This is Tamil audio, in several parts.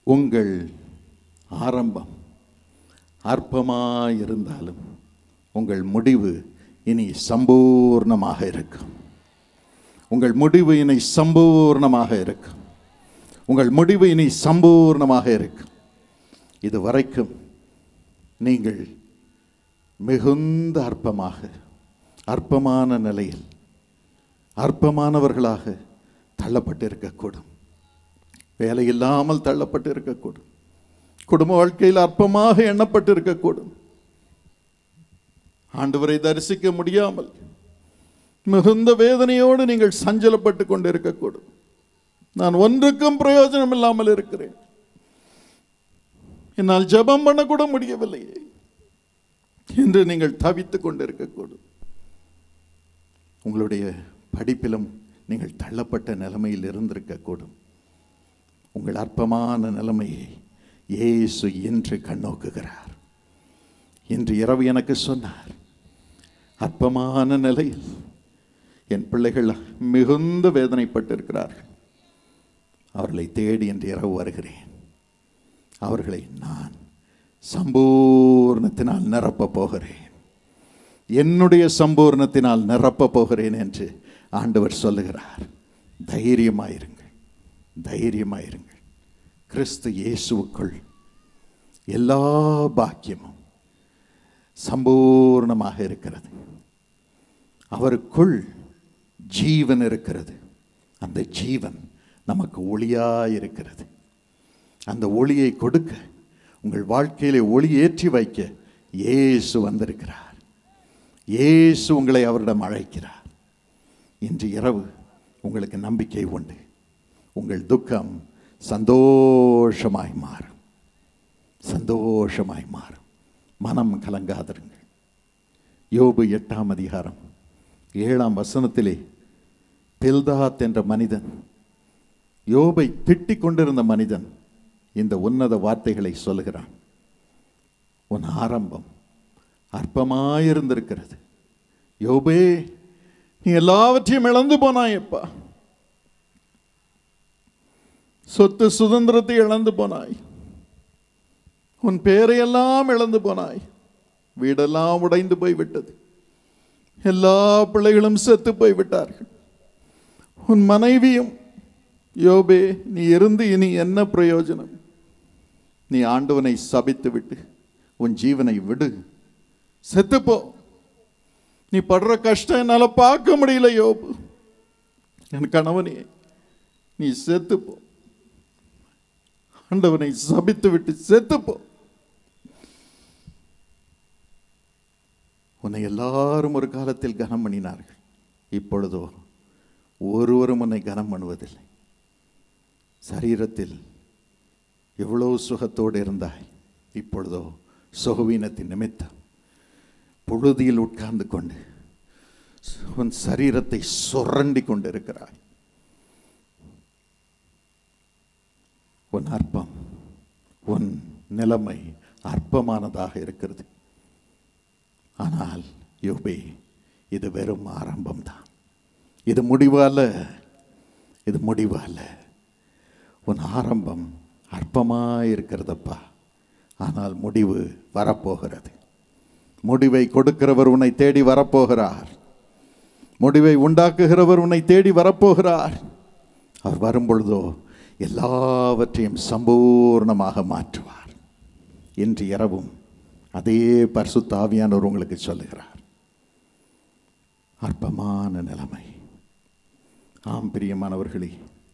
உங்கள் ஆரம்பம் அற்பமாயிருந்தாலும் உங்கள் முடிவு இனி சம்பூர்ணமாக இருக்கும் உங்கள் முடிவு இனி சம்பூர்ணமாக இருக்கும் உங்கள் முடிவு இனி சம்பூர்ணமாக இருக்கும் இது வரைக்கும் நீங்கள் மிகுந்த அற்பமாக அற்பமான நிலையில் அற்பமானவர்களாக தள்ளப்பட்டு இருக்கக்கூடும் வேலை இல்லாமல் தள்ளப்பட்டு இருக்கக்கூடும் குடும்ப வாழ்க்கையில் அற்பமாக எண்ணப்பட்டு இருக்கக்கூடும் ஆண்டவரை தரிசிக்க முடியாமல் மிகுந்த வேதனையோடு நீங்கள் சஞ்சலப்பட்டு கொண்டு இருக்கக்கூடும் நான் ஒன்றுக்கும் பிரயோஜனம் இல்லாமல் இருக்கிறேன் என்னால் ஜெபம் பண்ணக்கூட முடியவில்லையே என்று நீங்கள் தவித்துக் கொண்டிருக்கக்கூடும் உங்களுடைய படிப்பிலும் நீங்கள் தள்ளப்பட்ட நிலைமையில் இருந்திருக்கக்கூடும் உங்கள் அற்பமான நிலைமையை இயேசு இன்று கண்ணோக்குகிறார் இன்று இரவு எனக்கு சொன்னார் அற்பமான நிலையில் என் பிள்ளைகள் மிகுந்த வேதனைப்பட்டிருக்கிறார்கள் அவர்களை தேடி என்று இரவு வருகிறேன் அவர்களை நான் சம்பூர்ணத்தினால் நிரப்பப் போகிறேன் என்னுடைய சம்பூர்ணத்தினால் நிரப்பப் போகிறேன் என்று ஆண்டவர் சொல்லுகிறார் தைரியமாயிருங்கள் தைரியமாயிருங்கள் கிறிஸ்து இயேசுவுக்குள் எல்லா பாக்கியமும் சம்பூர்ணமாக இருக்கிறது அவருக்குள் ஜீவன் இருக்கிறது அந்த ஜீவன் நமக்கு ஒளியாக இருக்கிறது அந்த ஒளியை கொடுக்க உங்கள் வாழ்க்கையிலே ஒளி ஏற்றி வைக்க இயேசு வந்திருக்கிறார் இயேசு உங்களை அவரிடம் அழைக்கிறார் இன்று இரவு உங்களுக்கு நம்பிக்கை உண்டு உங்கள் துக்கம் சந்தோஷமாய் மாறும் சந்தோஷமாய் மாறும் மனம் கலங்காதிருங்கள் யோபு எட்டாம் அதிகாரம் ஏழாம் வசனத்திலே பில்தாத் என்ற மனிதன் யோபை திட்டிக் கொண்டிருந்த மனிதன் இந்த உன்னத வார்த்தைகளை சொல்லுகிறான் உன் ஆரம்பம் அற்பமாயிருந்திருக்கிறது யோபே நீ எல்லாவற்றையும் இழந்து போனாயப்பா சொத்து சுதந்திரத்தை இழந்து போனாய் உன் பேரையெல்லாம் இழந்து போனாய் வீடெல்லாம் உடைந்து போய் விட்டது எல்லா பிள்ளைகளும் செத்து போய் விட்டார்கள் உன் மனைவியும் யோபே நீ இருந்து இனி என்ன பிரயோஜனம் நீ ஆண்டவனை சபித்து விட்டு உன் ஜீவனை விடு செத்துப்போ நீ படுற கஷ்டம் என்னால பார்க்க முடியல யோபு என் கணவனே நீ செத்துப்போ ஆண்டவனை சபித்து விட்டு செத்துப்போ உன்னை எல்லாரும் ஒரு காலத்தில் கனம் பண்ணினார்கள் இப்பொழுதோ ஒருவரும் உன்னை கனம் பண்ணுவதில்லை சரீரத்தில் எவ்வளவு சுகத்தோடு இருந்தாய் இப்பொழுதோ சுகவீனத்தின் நிமித்தம் புழுதியில் உட்கார்ந்து கொண்டு உன் சரீரத்தை சுரண்டி கொண்டு இருக்கிறாய் உன் அற்பம் உன் நிலைமை அற்பமானதாக இருக்கிறது ஆனால் யோபே இது வெறும் ஆரம்பம்தான் இது முடிவு அல்ல இது முடிவு அல்ல உன் ஆரம்பம் அற்பமாக இருக்கிறதப்பா ஆனால் முடிவு வரப்போகிறது முடிவை கொடுக்கிறவர் உன்னை தேடி வரப்போகிறார் முடிவை உண்டாக்குகிறவர் உன்னை தேடி வரப்போகிறார் அவர் வரும்பொழுதோ எல்லாவற்றையும் சம்பூர்ணமாக மாற்றுவார் இன்று இரவும் அதே பரிசுத்த ஆவியானவர் உங்களுக்கு சொல்லுகிறார் அற்பமான நிலைமை ஆம் பிரியமானவர்களே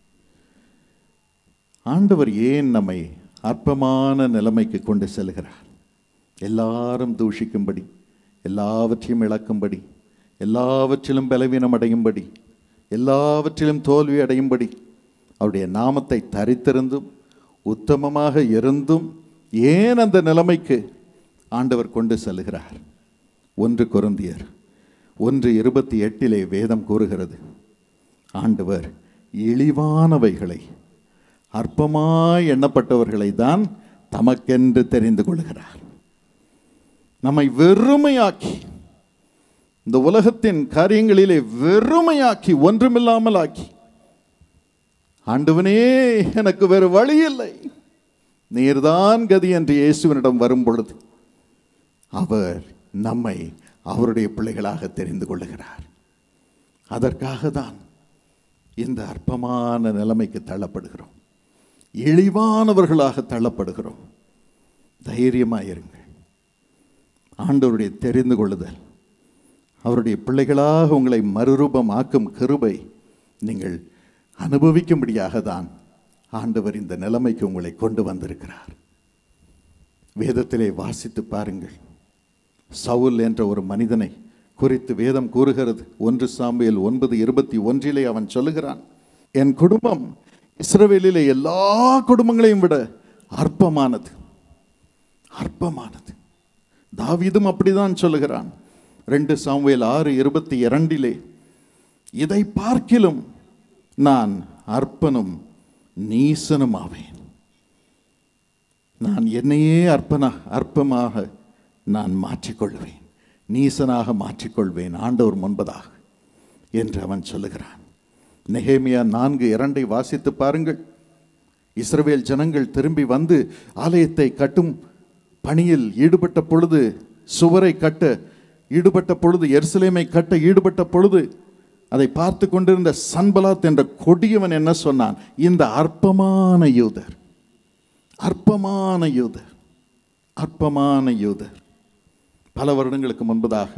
ஆண்டவர் ஏன் நம்மை அற்பமான நிலைமைக்கு கொண்டு செல்கிறார் எல்லாரும் தூஷிக்கும்படி எல்லாவற்றையும் இழக்கும்படி எல்லாவற்றிலும் பலவீனம் அடையும்படி எல்லாவற்றிலும் தோல்வி அடையும்படி அவருடைய நாமத்தை தரித்திருந்தும் உத்தமமாக இருந்தும் ஏன் அந்த நிலைமைக்கு ஆண்டவர் கொண்டு செல்கிறார் ஒன்று கொருந்தியர் ஒன்று இருபத்தி எட்டிலே வேதம் கூறுகிறது ஆண்டவர் இழிவானவைகளை அற்பமாய் எண்ணப்பட்டவர்களை தான் தமக்கென்று தெரிந்து கொள்கிறார் நம்மை வெறுமையாக்கி இந்த உலகத்தின் காரியங்களிலே வெறுமையாக்கி ஒன்றுமில்லாமல் ஆக்கி ஆண்டவனே எனக்கு வேறு வழி இல்லை நீர்தான் கதி என்று இயேசுவனிடம் வரும் பொழுது அவர் நம்மை அவருடைய பிள்ளைகளாக தெரிந்து கொள்ளுகிறார் அதற்காக தான் இந்த அற்பமான நிலைமைக்கு தள்ளப்படுகிறோம் இழிவானவர்களாக தள்ளப்படுகிறோம் தைரியமாக இருங்கள் ஆண்டவருடைய தெரிந்து கொள்ளுதல் அவருடைய பிள்ளைகளாக உங்களை மறுரூபமாக்கும் கிருபை நீங்கள் அனுபவிக்கும்படியாக தான் ஆண்டவர் இந்த நிலைமைக்கு உங்களை கொண்டு வந்திருக்கிறார் வேதத்திலே வாசித்து பாருங்கள் சவுல் என்ற ஒரு மனிதனை குறித்து வேதம் கூறுகிறது ஒன்று சாம்பியல் ஒன்பது இருபத்தி ஒன்றிலே அவன் சொல்லுகிறான் என் குடும்பம் இஸ்ரவேலிலே எல்லா குடும்பங்களையும் விட அற்பமானது அற்பமானது தாவீதும் அப்படிதான் சொல்லுகிறான் ரெண்டு சாமுவேல் ஆறு இருபத்தி இரண்டிலே இதை பார்க்கிலும் நான் அற்பனும் நீசனும் ஆவேன் நான் என்னையே அற்பனா அற்பமாக நான் மாற்றிக்கொள்வேன் நீசனாக மாற்றிக்கொள்வேன் ஆண்டவர் முன்பதாக என்று அவன் சொல்லுகிறான் நெகேமியா நான்கு இரண்டை வாசித்து பாருங்கள் இஸ்ரவேல் ஜனங்கள் திரும்பி வந்து ஆலயத்தை கட்டும் பணியில் ஈடுபட்ட பொழுது சுவரை கட்ட ஈடுபட்ட பொழுது எருசலேமை கட்ட ஈடுபட்ட பொழுது அதை பார்த்து கொண்டிருந்த சன்பலாத் என்ற கொடியவன் என்ன சொன்னான் இந்த அற்பமான யூதர் அற்பமான யூதர் அற்பமான யூதர் பல வருடங்களுக்கு முன்பதாக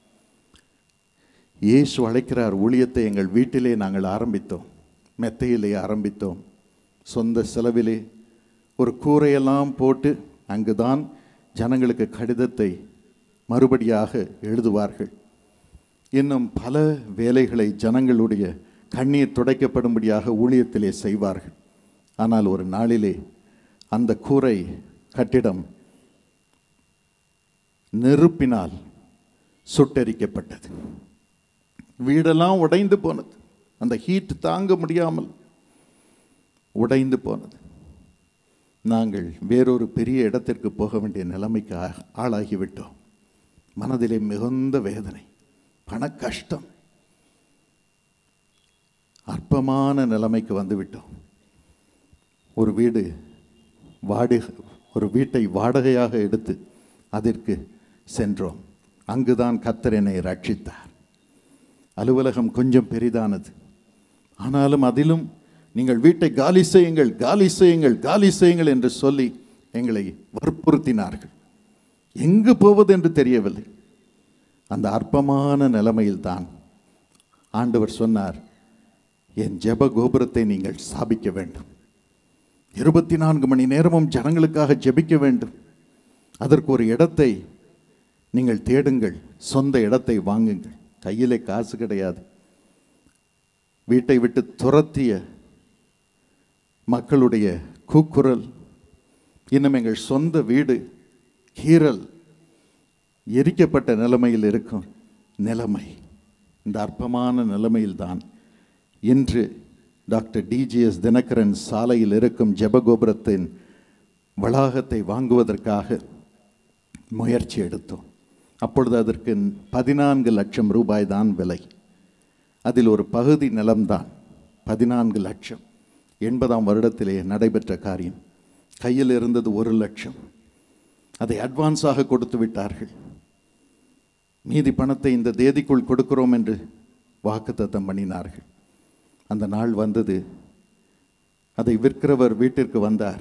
இயேசு அழைக்கிறார் ஊழியத்தை எங்கள் வீட்டிலே நாங்கள் ஆரம்பித்தோம் மெத்தையிலே ஆரம்பித்தோம் சொந்த செலவிலே ஒரு கூரையெல்லாம் போட்டு அங்குதான் ஜனங்களுக்கு கடிதத்தை மறுபடியாக எழுதுவார்கள் இன்னும் பல வேலைகளை ஜனங்களுடைய கண்ணீர் துடைக்கப்படும்படியாக ஊழியத்திலே செய்வார்கள் ஆனால் ஒரு நாளிலே அந்த கூரை கட்டிடம் நெருப்பினால் சுட்டெரிக்கப்பட்டது வீடெல்லாம் உடைந்து போனது அந்த ஹீட் தாங்க முடியாமல் உடைந்து போனது நாங்கள் வேறொரு பெரிய இடத்திற்கு போக வேண்டிய நிலைமைக்கு ஆ- ஆளாகிவிட்டோம் மனதிலே மிகுந்த வேதனை பண கஷ்டம் அற்பமான நிலைமைக்கு வந்துவிட்டோம் ஒரு வீடு வாடகை ஒரு வீட்டை வாடகையாக எடுத்து அதற்கு சென்றோம் அங்குதான் கர்த்தர் என்னை ரட்சித்தார் அலுவலகம் கொஞ்சம் பெரிதானது ஆனாலும் அதிலும் நீங்கள் வீட்டை காலி செய்யுங்கள் காலி செய்யுங்கள் காலி செய்யுங்கள் என்று சொல்லி எங்களை வற்புறுத்தினார்கள் எங்கு போவது என்று தெரியவில்லை அந்த அற்பமான நிலைமையில்தான் ஆண்டவர் சொன்னார் என் ஜெப கோபுரத்தை நீங்கள் ஸ்தாபிக்க வேண்டும் இருபத்தி நான்கு மணி நேரமும் ஜனங்களுக்காக ஜெபிக்க வேண்டும் அதற்கு ஒரு இடத்தை நீங்கள் தேடுங்கள் சொந்த இடத்தை வாங்குங்கள் கையிலே காசு கிடையாது வீட்டை விட்டு துரத்திய மக்களுடைய கூக்குரல் இன்னும் எங்கள் சொந்த வீடு கீறல் எரிக்கப்பட்ட நிலைமையில் இருக்கும் நிலைமை இந்த அற்பமான நிலைமையில்தான் இன்று டாக்டர் டிஜிஎஸ் தினகரன் சாலையில் இருக்கும் ஜெபகோபுரத்தின் வளாகத்தை வாங்குவதற்காக முயற்சி எடுத்தோம் அப்பொழுது அதற்கு பதினான்கு லட்சம் ரூபாய் தான் விலை அதில் ஒரு பகுதி நிலம்தான் பதினான்கு லட்சம் எண்பதாம் வருடத்திலே நடைபெற்ற காரியம் கையில் இருந்தது ஒரு லட்சம் அதை அட்வான்ஸாக கொடுத்து விட்டார்கள் மீதி பணத்தை இந்த தேதிக்குள் கொடுக்கிறோம் என்று வாக்குத்தத்தம் பண்ணினார்கள் அந்த நாள் வந்தது அதை விற்கிறவர் வீட்டிற்கு வந்தார்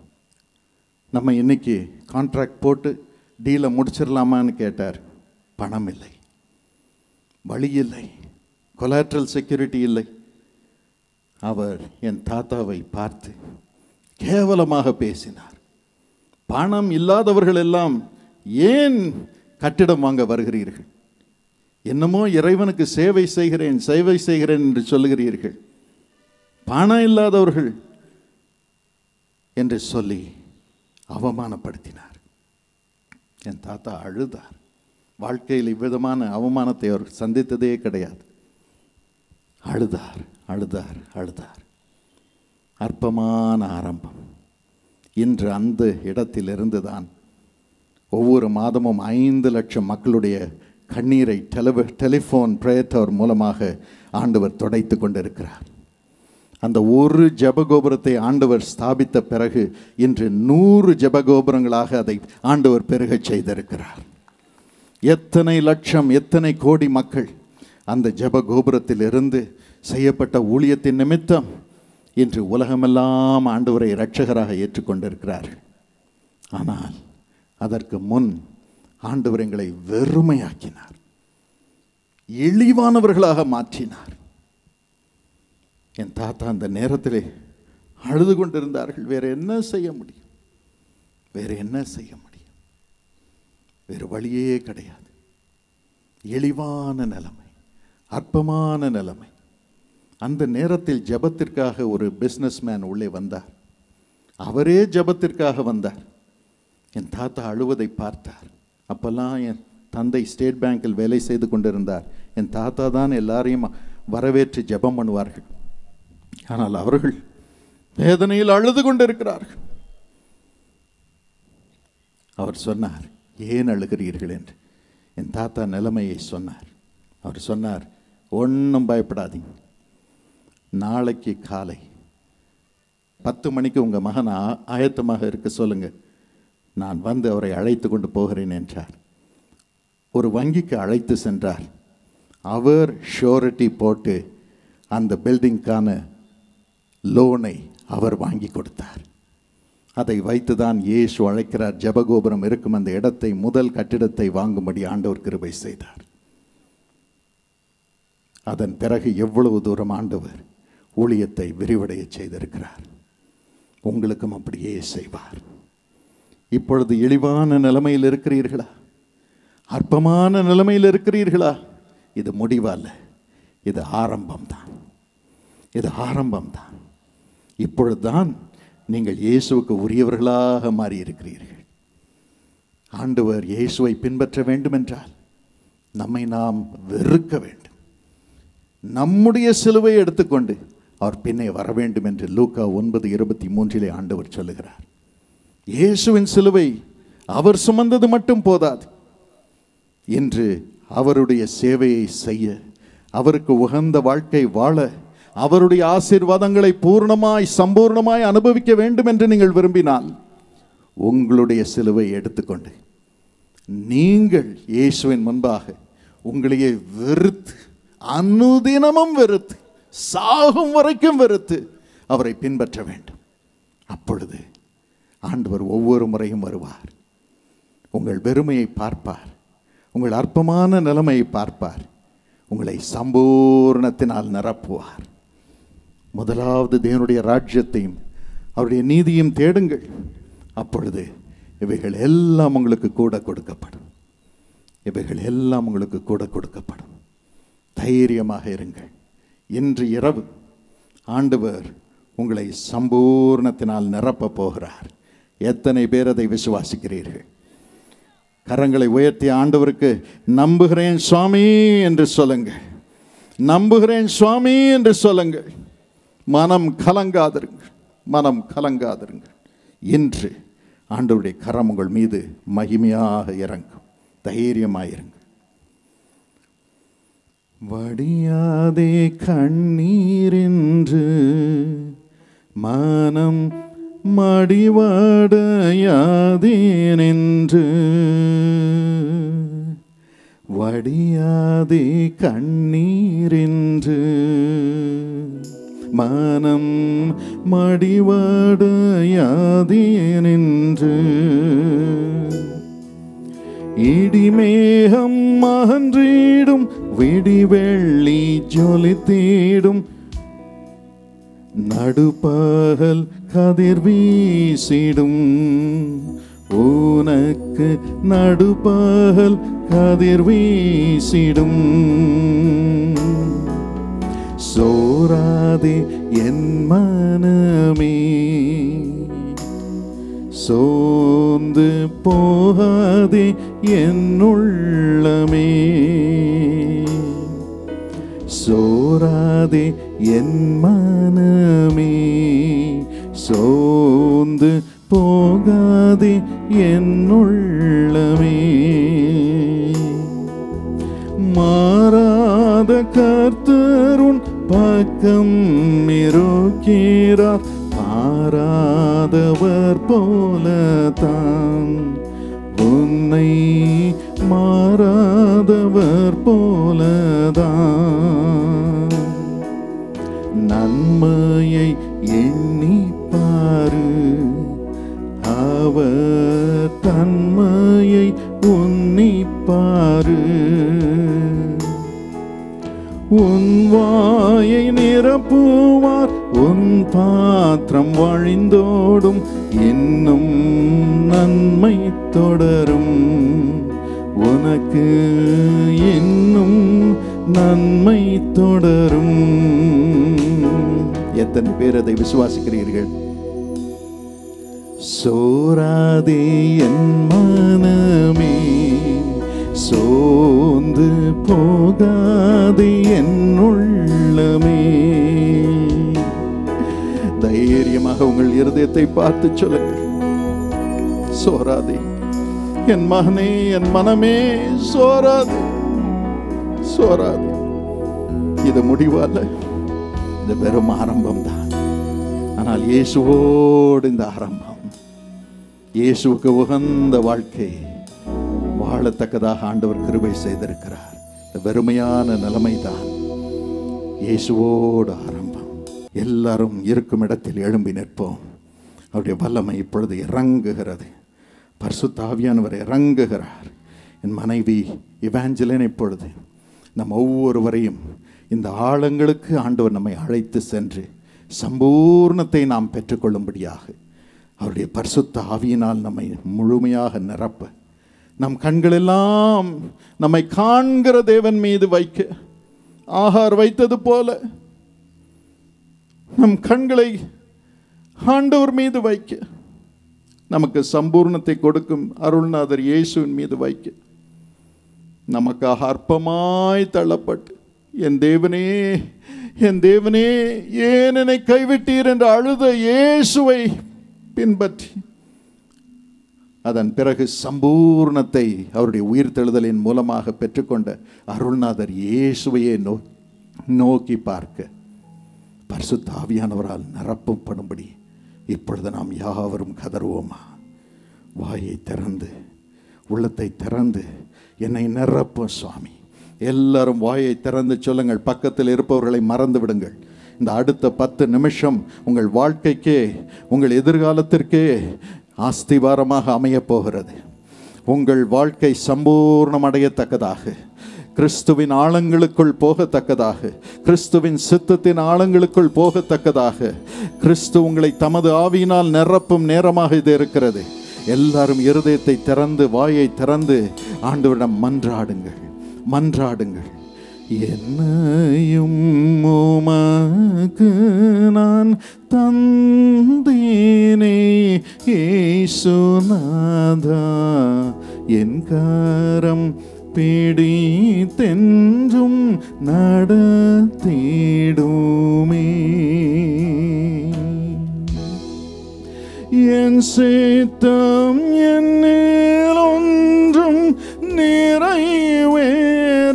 நம்ம இன்னைக்கு கான்ட்ராக்ட் போட்டு டீலை முடிச்சிடலாமான்னு கேட்டார் பணம் இல்லை வழி இல்லை கொலாட்ரல் செக்யூரிட்டி இல்லை அவர் என் தாத்தாவை பார்த்து கேவலமாக பேசினார் பணம் இல்லாதவர்கள் எல்லாம் ஏன் கட்டிடம் வாங்க வருகிறீர்கள் என்னமோ இறைவனுக்கு சேவை செய்கிறேன் சேவை செய்கிறேன் என்று சொல்லுகிறீர்கள் பணம் இல்லாதவர்கள் என்று சொல்லி அவமானப்படுத்தினார் என் தாத்தா அழுதார் வாழ்க்கையில் இவ்விதமான அவமானத்தை அவர் சந்தித்ததே கிடையாது அழுதார் அழுதார் அழுதார் அற்பமான ஆரம்பம் இன்று அந்த இடத்திலிருந்து தான் ஒவ்வொரு மாதமும் ஐந்து லட்சம் மக்களுடைய கண்ணீரை டெலிவ டெலிஃபோன் பிரேத்தவர் மூலமாக ஆண்டவர் துடைத்து கொண்டிருக்கிறார் அந்த ஒரு ஜெபகோபுரத்தை ஆண்டவர் ஸ்தாபித்த பிறகு இன்று நூறு ஜெபகோபுரங்களாக அதை ஆண்டவர் பெருகச் செய்திருக்கிறார் எத்தனை லட்சம் எத்தனை கோடி மக்கள் அந்த ஜெப கோபுரத்திலிருந்து செய்யப்பட்ட ஊழியத்தின் நிமித்தம் இன்று உலகமெல்லாம் ஆண்டவரை இரட்சகராக ஏற்றுக்கொண்டிருக்கிறார்கள் ஆனால் அதற்கு முன் ஆண்டவர் எங்களை வெறுமையாக்கினார் இழிவானவர்களாக மாற்றினார் என் தாத்தா அந்த நேரத்திலே அழுது கொண்டிருந்தார்கள் வேற என்ன செய்ய முடியும் வேற என்ன செய்ய முடியும் வேறு வழியே கிடையாது இழிவான நிலைமை அற்பமான நிலைமை அந்த நேரத்தில் ஜெபத்திற்காக ஒரு பிஸ்னஸ்மேன் உள்ளே வந்தார் அவரே ஜெபத்திற்காக வந்தார் என் தாத்தா அழுவதை பார்த்தார் அப்பெல்லாம் என் தந்தை ஸ்டேட் பேங்கில் வேலை செய்து கொண்டிருந்தார் என் தாத்தா தான் எல்லாரையும் வரவேற்று ஜெபம் பண்ணுவார்கள் ஆனால் அவர்கள் வேதனையில் அழுது கொண்டிருக்கிறார்கள் அவர் சொன்னார் ஏன் அழுகிறீர்கள் என்று என் தாத்தா நிலைமையை சொன்னார் அவர் சொன்னார் ஒன்றும் பயப்படாதீங்க நாளைக்கு காலை பத்து மணிக்கு உங்கள் மகன் ஆ- ஆயத்தமாக இருக்க சொல்லுங்க நான் வந்து அவரை அழைத்து கொண்டு போகிறேன் என்றார் ஒரு வங்கிக்கு அழைத்து சென்றார் அவர் ஷோரிட்டி போட்டு அந்த பில்டிங்க்கான லோனை அவர் வாங்கி கொடுத்தார் அதை வைத்துதான் இயேசு அழைக்கிறார் ஜெபகோபுரம் இருக்கும் அந்த இடத்தை முதல் கட்டிடத்தை வாங்கும்படி ஆண்டவர் கிருபை செய்தார் அதன் பிறகு எவ்வளவு தூரம் ஆண்டவர் ஊழியத்தை விரிவடைய செய்திருக்கிறார் உங்களுக்கும் அப்படியே செய்வார் இப்பொழுது இழிவான நிலைமையில் இருக்கிறீர்களா அற்பமான நிலைமையில் இருக்கிறீர்களா இது முடிவல்ல இது ஆரம்பம்தான் இது ஆரம்பம்தான் இப்பொழுதுதான் நீங்கள் இயேசுவுக்கு உரியவர்களாக மாறி இருக்கிறீர்கள் ஆண்டவர் இயேசுவை பின்பற்ற வேண்டுமென்றால் நம்மை நாம் வெறுக்க வேண்டும் நம்முடைய சிலுவை எடுத்துக்கொண்டு அவர் பின்னே வர வேண்டும் என்று லூக்கா ஒன்பது இருபத்தி மூன்றிலே ஆண்டவர் சொல்லுகிறார் இயேசுவின் சிலுவை அவர் சுமந்தது மட்டும் போதாது இன்று அவருடைய சேவையை செய்ய அவருக்கு உகந்த வாழ்க்கை வாழ அவருடைய ஆசீர்வாதங்களை பூர்ணமாய் சம்பூர்ணமாய் அனுபவிக்க வேண்டும் என்று நீங்கள் விரும்பினால் உங்களுடைய சிலுவை எடுத்துக்கொண்டு நீங்கள் இயேசுவின் முன்பாக உங்களையே வெறுத்து அனுதினமும் வெறுத்து சாகும் வரைக்கும் வெறுத்து அவரை பின்பற்ற வேண்டும் அப்பொழுது ஆண்டவர் ஒவ்வொரு முறையும் வருவார் உங்கள் வெறுமையை பார்ப்பார் உங்கள் அற்பமான நிலைமையை பார்ப்பார் உங்களை சம்பூர்ணத்தினால் நிரப்புவார் முதலாவது தேவனுடைய ராஜ்யத்தையும் அவருடைய நீதியும் தேடுங்கள் அப்பொழுது இவைகள் எல்லாம் உங்களுக்கு கூட கொடுக்கப்படும் இவைகள் எல்லாம் உங்களுக்கு கூட கொடுக்கப்படும் தைரியமாக இருங்கள் இன்று இரவு ஆண்டவர் உங்களை சம்பூர்ணத்தினால் நிரப்பப் போகிறார் எத்தனை பேர் அதை விசுவாசிக்கிறீர்கள் கரங்களை உயர்த்தி ஆண்டவருக்கு நம்புகிறேன் சுவாமி என்று சொல்லுங்கள் நம்புகிறேன் சுவாமி என்று சொல்லுங்கள் மனம் கலங்காதிருங்கள் மனம் கலங்காதிருங்கள் இன்று ஆண்டவருடைய கரம் உங்கள் மீது மகிமையாக இறங்கும் தைரியமாயிருங்கள் வடியாதே கண்ணீரென்று மனம் மடிவடையாதேனென்று வடியாதே கண்ணீரென்று மனம் மடிவடையாதேனென்று இடிமேகம் மகன்றிடும் விடிவெள்ளி ஜொலித்திடும் நடுப்பகல் கதிர் வீசிடும் உனக்கு நடுப்பகல் கதிர் வீசிடும் சோராதே என் மனமே சோர்ந்து போகாதே என் உள்ளமே சோராதே என் மனமே சோர்ந்து போகாதே என் உள்ளமே மாறாத கர்த்தருன் பக்கம் இருக்கிறார் மாறாதவர் போலதான் உன்னை மாறாதவர் போலதான் நன்மையை எண்ணிப்பாரு அவர் தன்மையை உன்னிப்பாரு உன் வாயை நிரப்புவார் உன் பாத்திரம் வழிந்தோடும் இன்னும் நன்மை தொடரும் உனக்கு இன்னும் நன்மை தொடரும் எத்தனை பேர் அதை விசுவாசிக்கிறீர்கள் சோராதே என் மனமே சோர்ந்து போகாதே என் உள்ளமே தைரியமாக உங்கள் இருதயத்தை பார்த்து சொல்லுங்கள் சோராதே என் மகனே என் மனமே சோராதே சோராதே இது முடிவல்ல இது வெறும் ஆரம்பம் தான் ஆனால் இயேசுவோடு இந்த ஆரம்பம் இயேசுவுக்கு உகந்த வாழ்க்கை வாழத்தக்கதாக ஆண்டவர் கிருபை செய்திருக்கிறார் இந்த வெறுமையான நிலைமைதான் இயேசுவோடு ஆரம்பம் எல்லாரும் இருக்கும் இடத்தில் எழும்பி நிற்போம் அவருடைய வல்லமை இப்பொழுது இறங்குகிறது பரிசுத்தாவியானவர் இறங்குகிறார் என் மனைவி இவாஞ்சலின் இப்பொழுது நம் ஒவ்வொருவரையும் இந்த ஆழங்களுக்கு ஆண்டவர் நம்மை அழைத்து சென்று சம்பூர்ணத்தை நாம் பெற்றுக்கொள்ளும்படியாக அவருடைய பரிசுத்த ஆவியினால் நம்மை முழுமையாக நிரப்ப நம் கண்களெல்லாம் நம்மை காண்கிற தேவன் மீது வைக்க ஆகார் வைத்தது போல நம் கண்களை ஆண்டவர் மீது வைக்க நமக்கு சம்பூர்ணத்தை கொடுக்கும் அருள்நாதர் இயேசுவின் மீது வைக்க நமக்காக அற்பமாய் தள்ளப்பட்டு என் தேவனே என் தேவனே ஏன் என்னை கைவிட்டீர் என்று அழுத இயேசுவை பின்பற்றி அதன் பிறகு சம்பூர்ணத்தை அவருடைய உயிர்த்தெழுதலின் மூலமாக பெற்றுக்கொண்ட அருள்நாதர் இயேசுவையே நோ நோக்கி பார்க்க பரிசுத்த ஆவியானவரால் நிரப்பப்படும்படி இப்பொழுது நாம் யாவரும் கதறுவோமா வாயை திறந்து உள்ளத்தை திறந்து என்னை நிரப்பும் சுவாமி எல்லாரும் வாயை திறந்து சொல்லுங்கள் பக்கத்தில் இருப்பவர்களை மறந்து விடுங்கள் இந்த அடுத்த பத்து நிமிஷம் உங்கள் வாழ்க்கைக்கே உங்கள் எதிர்காலத்திற்கே ஆஸ்திவாரமாக அமையப் போகிறது உங்கள் வாழ்க்கை சம்பூர்ணம் அடையத்தக்கதாக கிறிஸ்துவின் ஆழங்களுக்குள் போகத்தக்கதாக கிறிஸ்துவின் சித்தத்தின் ஆழங்களுக்குள் போகத்தக்கதாக கிறிஸ்து உங்களை தமது ஆவியினால் நிரப்பும் நேரமாக இது இருக்கிறது எல்லாரும் இருதயத்தை திறந்து வாயை திறந்து ஆண்டவரிடம் மன்றாடுங்கள் மன்றாடுங்கள் என்னையும் உமக்கு நான் தந்தேனே ஏசுநாதா என் கரம் பிடித்தென்றும் நடத்திடுமே என் சித்தம் என்னில் ஒன்றும் நிறைவேற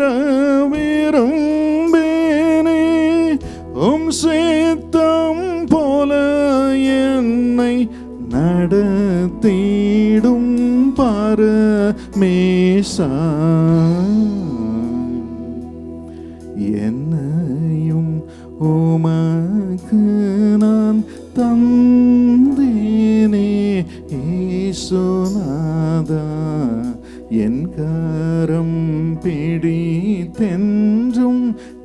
விரும்பேனே உம் சித்தம் போல என்னை நடத்திடும் பரமேசா என்னையும் உமக்கு நான் தந்தேனே ஈசுநாதா என் கரம் பிடித்தென்றும்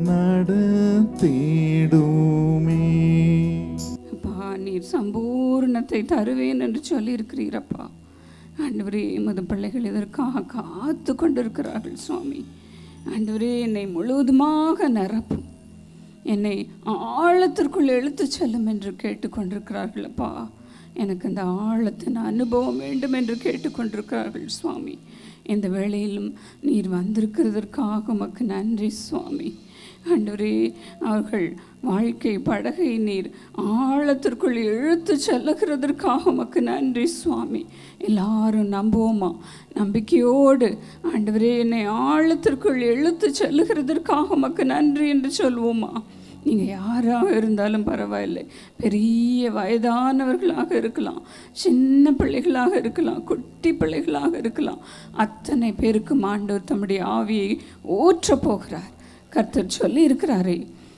நடத்திடுமே அப்பா நீர் சம்பூர்ணத்தை தருவேன் என்று சொல்லியிருக்கிறீரப்பா ஆண்டவரே எமது பிள்ளைகள் இதற்காக காத்து கொண்டிருக்கிறார்கள் சுவாமி ஆண்டவரே என்னை முழுவதுமாக நிரப்பும் என்னை ஆழத்திற்குள் இழுத்து செல்லும் என்று கேட்டுக்கொண்டிருக்கிறார்கள் அப்பா எனக்கு இந்த ஆழத்தின் அனுபவம் வேண்டும் என்று கேட்டுக்கொண்டிருக்கிறார்கள் சுவாமி இந்த வேளையிலும் நீர் வந்திருக்கிறதற்காக உமக்கு நன்றி சுவாமி ஆண்டவரே அவர்கள் வாழ்க்கை படகை நீர் ஆழத்திற்குள் இழுத்து செல்லுகிறதற்காக உமக்கு நன்றி சுவாமி எல்லாரும் நம்புவோமா நம்பிக்கையோடு ஆண்டவரே என்னை ஆழத்திற்குள் இழுத்து செல்லுகிறதற்காக உமக்கு நன்றி என்று சொல்வோமா நீங்கள் யாராக இருந்தாலும் பரவாயில்லை பெரிய வயதானவர்களாக இருக்கலாம் சின்ன பிள்ளைகளாக இருக்கலாம் குட்டி பிள்ளைகளாக இருக்கலாம் அத்தனை பேருக்கு ஆண்டவர் தம்முடைய ஆவியை ஊற்றப் போகிறார் கர்த்தர் சொல்லி இருக்கிறாரே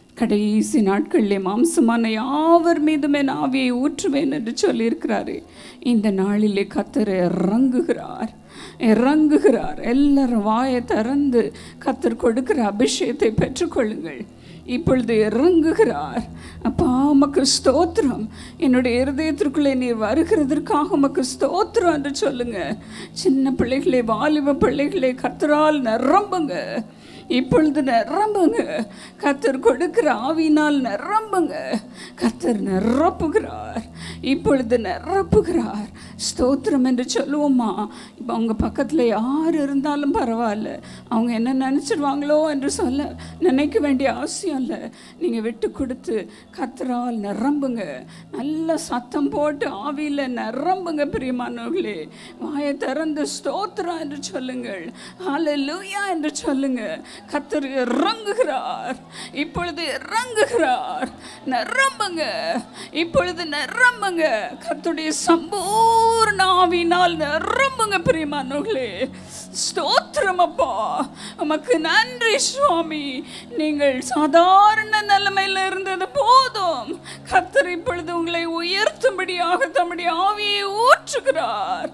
கடைசி நாட்களிலே மாம்சமான யாவர் மீதுமே நான் ஆவியை ஊற்றுவேன் என்று சொல்லியிருக்கிறாரே இந்த நாளிலே கத்தர் இறங்குகிறார் இறங்குகிறார் எல்லாரும் வாயை திறந்து கத்தர் கொடுக்கிற அபிஷேகத்தை பெற்றுக்கொள்ளுங்கள் இப்பொழுது இறங்குகிறார் அப்பா உமக்கு ஸ்தோத்திரம் என்னுடைய இருதயத்திற்குள்ளே நீர் வருகிறதற்காக உமக்கு ஸ்தோத்திரம் என்று சொல்லுங்க சின்ன பிள்ளைகளே வாலிப பிள்ளைகளே கத்தரால் நிரம்புங்க இப்பொழுது நிரம்புங்க கத்தர் கொடுக்கிற ஆவினால் நிரம்புங்க கத்தர் நிரப்புகிறார் இப்பொழுது நிரப்புகிறார் ஸ்தோத்திரம் என்று சொல்லுவோமா இப்போ அவங்க பக்கத்தில் யார் இருந்தாலும் பரவாயில்ல அவங்க என்ன நினச்சிடுவாங்களோ என்று சொல்ல நினைக்க வேண்டிய அவசியம் இல்லை நீங்கள் விட்டு கொடுத்து கத்தரால் நிரம்புங்க நல்ல சத்தம் போட்டு ஆவியில் நிரம்புங்க பிரியமானவர்களே வாயை திறந்து ஸ்தோத்திரம் என்று சொல்லுங்கள் ஹalleluya என்று சொல்லுங்க கத்தர் இறங்குகிறார் இப்பொழுது இறங்குகிறார் நிரம்புங்க இப்பொழுது நிரம்புங்க கத்துடைய சம்பூர்ண ஆவினால் நிரம்புங்க பிரியமானவர்களே ஸ்தோத்திரம் அப்பா உமக்கு நன்றி சுவாமி நீங்கள் சாதாரண நிலைமையில் இருந்தது போதும் கத்தர் இப்பொழுது உங்களை உயர்த்தும்படியாக தம்முடைய ஆவியை ஊற்றுகிறார்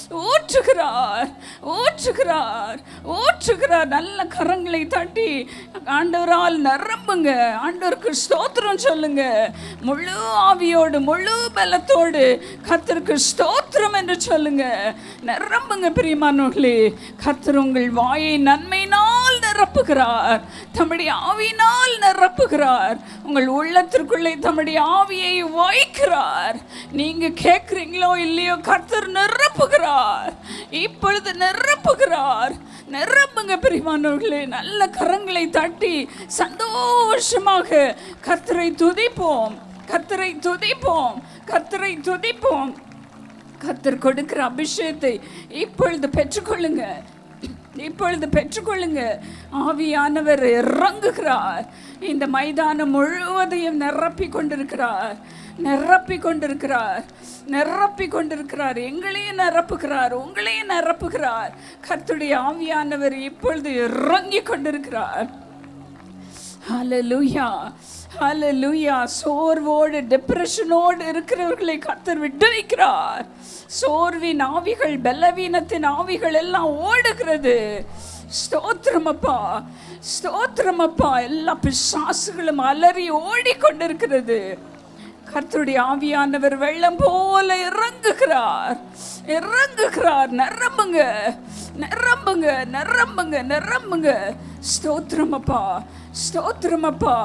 ஊற்றுகிறார் ஊற்றுகிறார் ஊற்றுகிறார் நல்ல கரங்களை தட்டி ஆண்டவரால் நிரம்புங்க ஆண்டவருக்கு ஸ்தோத்திரம் சொல்லுங்க முழு ஆவியோடு முழு பலத்தோடு கர்த்தருக்கு ஸ்தோத்திரம் என்று சொல்லுங்க நிரம்புங்க பிரியமானவர்களே கர்த்தர் உங்கள் வாயை நன்மையினால் நிரப்புகிறார் தம்முடைய ஆவியினால் நிரப்புகிறார் உங்கள் உள்ளத்திற்குள்ளே தம்முடைய ஆவியை வைக்கிறார் நீங்க கேட்குறீங்களோ இல்லையோ கர்த்தர் நிரப்புகிறார் இப்பொழுது நிரப்புகிறார் நிரப்புங்க பிரிவானவர்களே நல்ல கரங்களை தட்டி சந்தோஷமாக கர்த்தரை துதிப்போம் கர்த்தரை துதிப்போம் கர்த்தரை துதிப்போம் கர்த்தர் கொடுக்கிற அபிஷேகத்தை இப்பொழுது பெற்றுக்கொள்ளுங்க இப்பொழுது பெற்றுக்கொள்ளுங்க ஆவியானவர் இறங்குகிறார் இந்த மைதானம் முழுவதையும் நிரப்பி கொண்டிருக்கிறார் நிரப்பி கொண்டிருக்கிறார் நிரப்பி கொண்டிருக்கிறார் எங்களையும் நிரப்புகிறார் உங்களையும் நிரப்புகிறார் கர்த்தருடைய ஆவியானவர் இப்பொழுது இறங்கி கொண்டிருக்கிறார் ஹalleluya ஹalleluya சோர்வோடு டிப்ரெஷனோடு இருக்கிறவர்களை கத்தர் விடுவிக்கிறார் சோர்வின் ஆவிகள் பலவீனத்தின் ஆவிகள் எல்லாம் ஓடுகிறது ஸ்தோத்திரமப்பா ஸ்தோத்திரமப்பா எல்லா பிசாசுகளும் அலறி ஓடிக்கொண்டிருக்கிறது கர்த்தருடைய ஆவியானவர் வெள்ளம் போல இறங்குகிறார் இறங்குகிறார் நிரம்புங்க நிரம்புங்க நிரம்புங்க நிரம்புங்க ஸ்தோத்திரமப்பா ஸ்தோத்திரமப்பா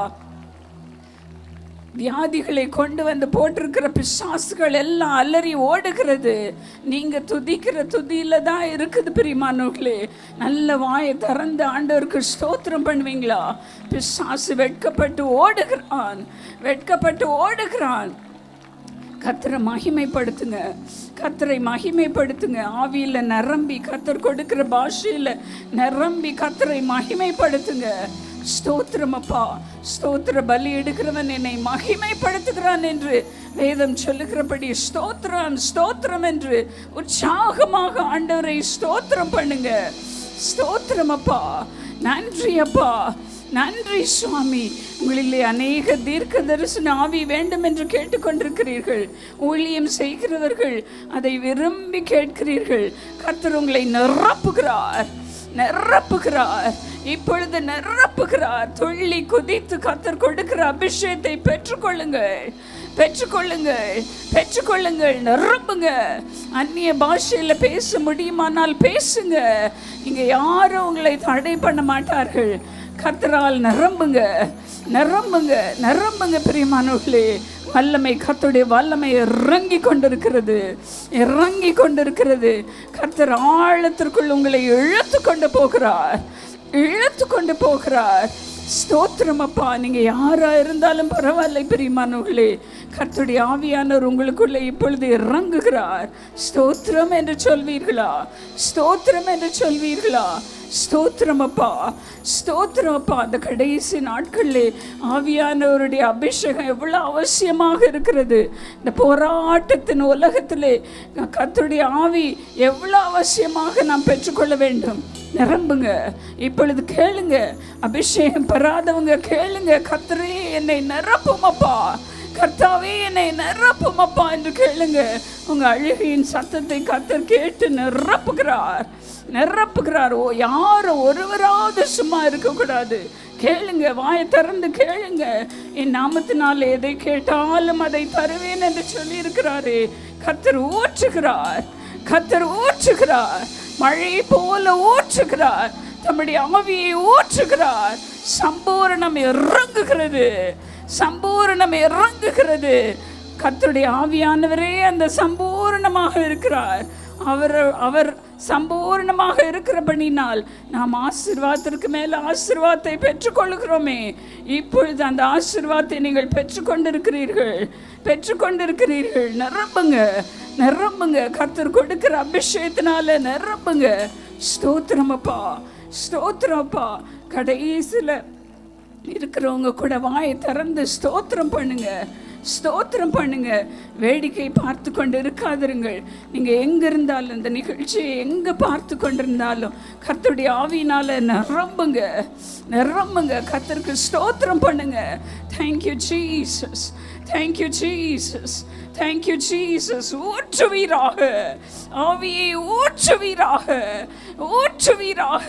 வியாதிகளை கொண்டு வந்து போட்டிருக்கிற பிசாசுகள் எல்லாம் அலறி ஓடுகிறது நீங்க துதிக்கிற துதியில தான் இருக்குது பிரிமானவர்களே நல்ல வாயை திறந்து ஆண்டவருக்கு ஸ்தோத்திரம் பண்ணுவீங்களா பிசாசு வெட்கப்பட்டு ஓடுகிறான் வெட்கப்பட்டு ஓடுகிறான் கத்தரை மகிமைப்படுத்துங்க கத்தரை மகிமைப்படுத்துங்க ஆவியில் நிரம்பி கத்தர் கொடுக்கிற பாஷையில் நிரம்பி கத்தரை மகிமைப்படுத்துங்க ஸ்தோத்திரம் அப்பா ஸ்தோத்திர பலி எடுக்கிறவன் என்னை மகிமைப்படுத்துகிறான் என்று வேதம் சொல்லுகிறபடி ஸ்தோத்திரம் ஸ்தோத்திரம் என்று உற்சாகமாக ஆண்டவரை ஸ்தோத்திரம் பண்ணுங்க ஸ்தோத்திரம் அப்பா நன்றி அப்பா நன்றி சுவாமி உங்களிலே அநேக தீர்க்க தரிசன ஆவி வேண்டும் என்று கேட்டுக்கொண்டிருக்கிறீர்கள் ஊழியம் செய்கிறவர்கள் அதை விரும்பி கேட்கிறீர்கள் கர்த்தர் உங்களை நிரப்புகிறார் நிரப்புகிறார் இப்பொழுது நிரப்புகிறார் துள்ளி குதித்து கத்தர் கொடுக்கிற அபிஷேகத்தை பெற்றுக்கொள்ளுங்கள் பெற்றுக்கொள்ளுங்கள் பெற்றுக்கொள்ளுங்கள் நிரப்புங்க அந்நிய பாஷையில் பேச முடியுமானால் பேசுங்க இங்க யாரும் உங்களை தடை பண்ண மாட்டார்கள் கத்தரால் நிரம்புங்க நிரம்புங்க நிரம்புங்க பிரியமானவர்களே வல்லமை கத்துடைய வல்லமை இறங்கி கொண்டிருக்கிறது இறங்கி கொண்டிருக்கிறது கர்த்தர் ஆழத்திற்குள் உங்களை இழுத்து கொண்டு போகிறார் இழுத்து கொண்டு போகிறார் ஸ்தோத்திரம் அப்பா நீங்க யாரா இருந்தாலும் பரவாயில்லை பிரியமானவர்களே கர்த்தருடைய ஆவியானவர் உங்களுக்குள்ளே இப்பொழுது இறங்குகிறார் ஸ்தோத்திரம் என்று சொல்வீர்களா ஸ்தோத்திரம் என்று சொல்வீர்களா ஸ்தோத்திரம் அப்பா ஸ்தோத்திரம் அப்பா அந்த கடைசி நாட்களிலே ஆவியானவருடைய அபிஷேகம் எவ்வளோ அவசியமாக இருக்கிறது இந்த போராட்டத்தின் உலகத்திலே கர்த்தருடைய ஆவி எவ்வளோ அவசியமாக நாம் பெற்றுக்கொள்ள வேண்டும் நிரம்புங்க இப்பொழுது கேளுங்க அபிஷேகம் பெறாதவங்க கேளுங்க கர்த்தரே என்னை நிரப்புமப்பா கர்த்தாவே என்னை நிரப்புமப்பா என்று கேளுங்க உங்க அழுகையின் சத்தத்தை கர்த்தர் கேட்டு நிரப்புகிறார் நிரப்புகிறார் ஓ யாரும் ஒருவராவது சும்மா இருக்கக்கூடாது கேளுங்க வாயை திறந்து கேளுங்க என் நாமத்தினால் எதை கேட்டாலும் அதை தருவேன் என்று சொல்லியிருக்கிறாரே கர்த்தர் ஊற்றுகிறார் கர்த்தர் ஊற்றுகிறார் மழை போல ஊற்றுகிறார் தம்முடைய ஆவியை ஊற்றுகிறார் சம்பூரணம் இறங்குகிறது சம்பூரணம் இறங்குகிறது கர்த்தருடைய ஆவியானவரே அந்த சம்பூரணமாக இருக்கிறார் அவர் அவர் சம்பூர்ணமாக இருக்கிறபடினால் நாம் ஆசீர்வாதத்திற்கு மேல் ஆசீர்வாதத்தை பெற்றுக்கொள்கிறோமே இப்பொழுது அந்த ஆசீர்வாதத்தை நீங்கள் பெற்றுக்கொண்டிருக்கிறீர்கள் பெற்றுக்கொண்டிருக்கிறீர்கள் நிரம்புங்க நிரம்புங்க கர்த்தர் கொடுக்கிற அபிஷேகத்தினால நிரம்புங்க ஸ்தோத்திரமப்பா ஸ்தோத்திரமப்பா கடைசியில் இருக்கிறவங்க கூட வாயை திறந்து ஸ்தோத்திரம் பண்ணுங்க ஸ்தோத்திரம் பண்ணுங்க வேடிக்கை பார்த்து கொண்டு இருக்காதிருங்கள் நீங்க எங்க இருந்தாலும் இந்த நிகழ்ச்சியை எங்க பார்த்து கொண்டிருந்தாலும் கர்த்தருடைய ஆவியினால நிரம்புங்க நிரம்புங்க கர்த்தருக்கு ஸ்தோத்திரம் பண்ணுங்க thank you Jesus thank you Jesus thank you Jesus ஊற்றுவீராக ஆவியை ஊற்றுவீராக ஊற்றுவீராக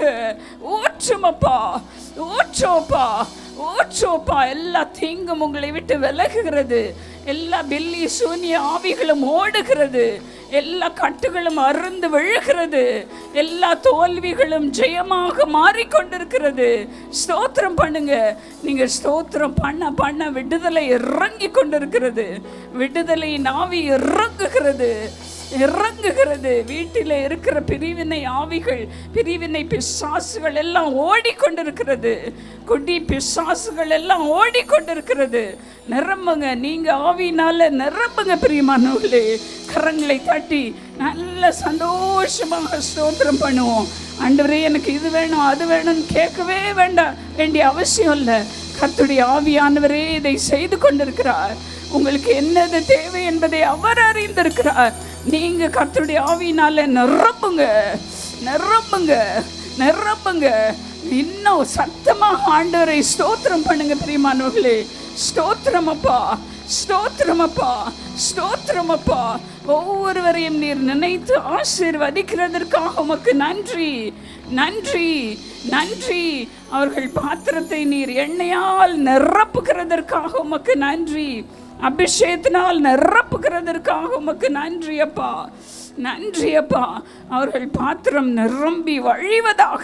ஊற்றுமப்பா ஊற்றோப்பா ஊற்றோப்பா எல்லா தீங்கும் உங்களை விட்டு விலகுகிறது எல்லா பில்லி சூனிய ஆவிகளும் ஓடுகிறது எல்லா கட்டுகளும் அருந்து விழுகிறது எல்லா தோல்விகளும் ஜெயமாக மாறிக்கொண்டிருக்கிறது ஸ்தோத்திரம் பண்ணுங்க நீங்க ஸ்தோத்திரம் பண்ண பண்ண விடுதலை இறங்கி கொண்டிருக்கிறது விடுதலையின் ஆவி இறங்குகிறது இறங்குகிறது வீட்டில் இருக்கிற பிரிவினை ஆவிகள் பிரிவினை பிசாசுகள் எல்லாம் ஓடிக்கொண்டிருக்கிறது குடி பிசாசுகள் எல்லாம் ஓடிக்கொண்டிருக்கிறது நிரம்புங்க நீங்க ஆவினால நிரம்புங்க பிரியமானவர்களே கரங்களை தட்டி நல்ல சந்தோஷமாக ஸ்தோத்திரம் பண்ணுவோம் ஆண்டவரே எனக்கு இது வேணும் அது வேணும்னு கேட்கவே வேண்டாம் வேண்டிய அவசியம் இல்லை கர்த்தருடைய ஆவியானவரே இதை செய்து கொண்டிருக்கிறார் உங்களுக்கு என்னது தேவை என்பதை அவர் அறிந்திருக்கிறார் நீங்க கர்த்தருடைய ஆவியினால நிரப்புங்க நிரப்புங்க நிரப்புங்க இன்னும் சத்தமாக ஆண்டவரை ஸ்தோத்திரம் பண்ணுங்க பிரியமானவர்களே ஸ்தோத்திரம் அப்பா ஸ்தோத்திரம் அப்பா ஸ்தோத்திரம் அப்பா ஒவ்வொருவரையும் நீர் நினைத்து ஆசீர்வதிக்கிறதற்காக உமக்கு நன்றி நன்றி நன்றி அவர்கள் பாத்திரத்தை நீர் எண்ணெயால் நிரப்புகிறதற்காக உமக்கு நன்றி அபிஷேகத்தினால் நிரப்புகிறதற்காக உமக்கு நன்றி அப்பா நன்றி அப்பா அவர்கள் பாத்திரம் நிரம்பி வழிவதாக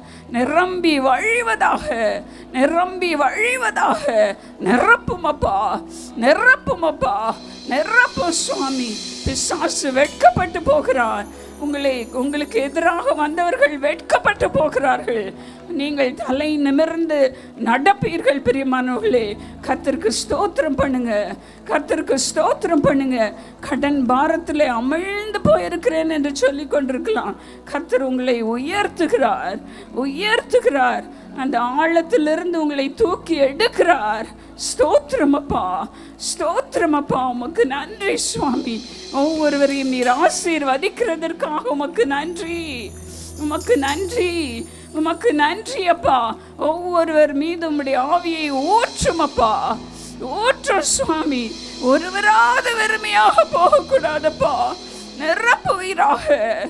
நிரம்பி வழிவதாக நிரம்பி வழிவதாக நிரப்பும் அப்பா நிரப்பும் அப்பா நிரப்பும் சுவாமி பிசாசு வெட்கப்பட்டு போகிறார் உங்களை உங்களுக்கு எதிராக வந்தவர்கள் வெட்கப்பட்டு போகிறார்கள் நீங்கள் தலை நிமிர்ந்து நடப்பீர்கள் பிரியமானவர்களே கர்த்தருக்கு ஸ்தோத்திரம் பண்ணுங்க கர்த்தருக்கு ஸ்தோத்திரம் பண்ணுங்க கடன் பாரத்தில் அமிழ்ந்து போயிருக்கிறேன் என்று சொல்லி கொண்டிருக்கலாம் கர்த்தர் உங்களை உயர்த்துகிறார் உயர்த்துகிறார் அந்த ஆழத்திலிருந்து உங்களை தூக்கி எடுக்கிறார் ஸ்தோத்திரமப்பா ஸ்தோத்திரமப்பா உமக்கு நன்றி சுவாமி ஒவ்வொருவரையும் நீர் ஆசீர்வதிக்கிறதற்காக உமக்கு நன்றி உமக்கு நன்றி உமக்கு நன்றி அப்பா ஒவ்வொருவர் மீது உம்முடைய ஆவியை ஊற்றும் அப்பா ஊற்றும் சுவாமி ஒருவராத வெறுமையாக போகக்கூடாதப்பா நிரப்புவீராக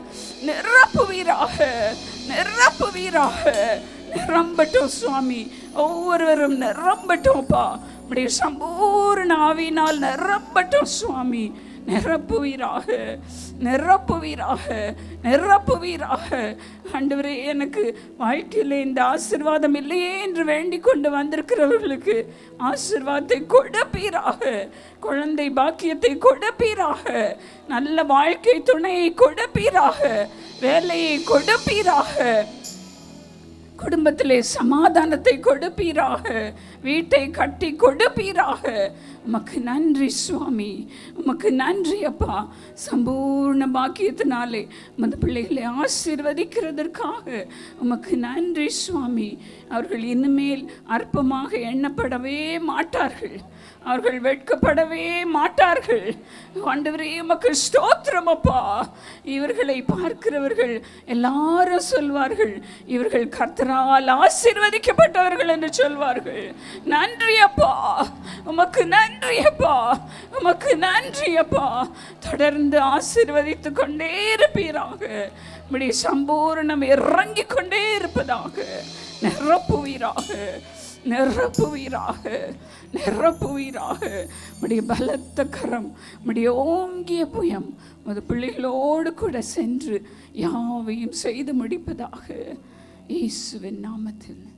நிரப்புவீராக நிரப்புவீராக நிரம்பட்டும் சுவாமி ஒவ்வொருவரும் நிரம்பட்டும்ப்பா உடைய சம்பூர்ண ஆவியினால் நிரம்பட்டும் சுவாமி நிரப்புவீராக நிரப்புவீராக நிரப்புவீராக ஆண்டவரே எனக்கு வாழ்க்கையில் இந்த ஆசிர்வாதம் இல்லையே என்று வேண்டிக் கொண்டு வந்திருக்கிறவர்களுக்கு ஆசிர்வாதத்தை கொடுப்பீராக குழந்தை பாக்கியத்தை கொடுப்பீராக நல்ல வாழ்க்கை துணையை கொடுப்பீராக வேலையை கொடுப்பீராக குடும்பத்திலே சமாதானத்தை கொடுப்பீராக வீட்டை கட்டி கொடுப்பீராக உமக்கு நன்றி சுவாமி உமக்கு நன்றி அப்பா சம்பூர்ண பாக்கியத்தினாலே உமது பிள்ளைகளை ஆசீர்வதிக்கிறதற்காக உமக்கு நன்றி சுவாமி அவர்கள் இனிமேல் அற்பமாக எண்ணப்படவே மாட்டார்கள் அவர்கள் வெட்கப்படவே மாட்டார்கள் ஆண்டவரே உமக்கு ஸ்தோத்திரம் அப்பா இவர்களை பார்க்கிறவர்கள் எல்லாரும் சொல்வார்கள் இவர்கள் கர்த்தரால் ஆசீர்வதிக்கப்பட்டவர்கள் என்று சொல்வார்கள் நன்றி அப்பா உமக்கு நன்றி அப்பா உமக்கு நன்றி அப்பா தொடர்ந்து ஆசீர்வதித்து கொண்டே இருப்பீராக இப்படி சம்பூர்ணம் இறங்கிக் கொண்டே இருப்பதாக நிரப்புவீராக நிரப்புவீராக நிரப்புவீராக உடைய பலத்த கரம் உடைய ஓங்கிய புயம் உமது பிள்ளைகளோடு கூட சென்று யாவையும் செய்து முடிப்பதாக இயேசுவின் நாமத்தில்